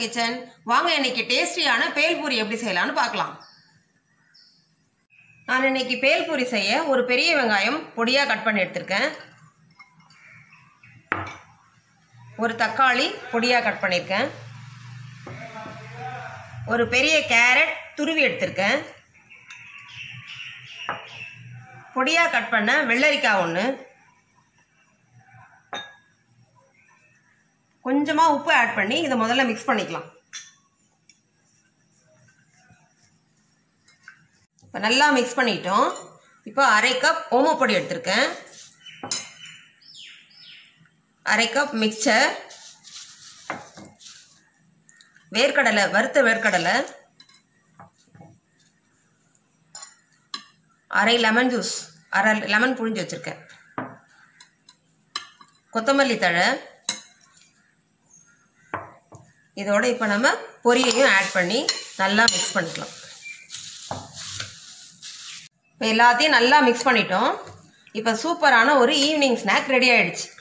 kitchen வாங்க இன்னைக்கு டேஸ்டியான பேல்பூரி எப்படி செய்யலாம்னு பார்க்கலாம் நான் இன்னைக்கு பேல்பூரி செய்ய ஒரு பெரிய வெங்காயம் பொடியாக கட் பண்ணி எடுத்திருக்கேன் ஒரு தக்காளி பொடியாக கட் பண்ணியிருக்கேன் ஒரு பெரிய கேரட் துருவி எடுத்திருக்கேன் பொடியாக கட் பண்ண வெள்ளரிக்காய் ஒன்று கொஞ்சமாக உப்பு ஆட் பண்ணி இதை முதல்ல மிக்ஸ் பண்ணிக்கலாம் இப்போ நல்லா மிக்ஸ் பண்ணிட்டோம் இப்போ அரை கப் ஓமப்பொடி எடுத்திருக்கேன் அரை கப் மிக்சர் வேர்க்கடலை வறுத்த வேர்க்கடலை அரை லெமன் ஜூஸ் அரை லெமன் புழிஞ்சு வச்சுருக்கேன் கொத்தமல்லி தழை இதோட இப்போ நம்ம பொரியையும் ஆட் பண்ணி நல்லா மிக்ஸ் பண்ணிக்கலாம் இப்போ எல்லாத்தையும் நல்லா மிக்ஸ் பண்ணிட்டோம் இப்போ சூப்பரான ஒரு ஈவினிங் ஸ்நாக் ரெடி ஆயிடுச்சு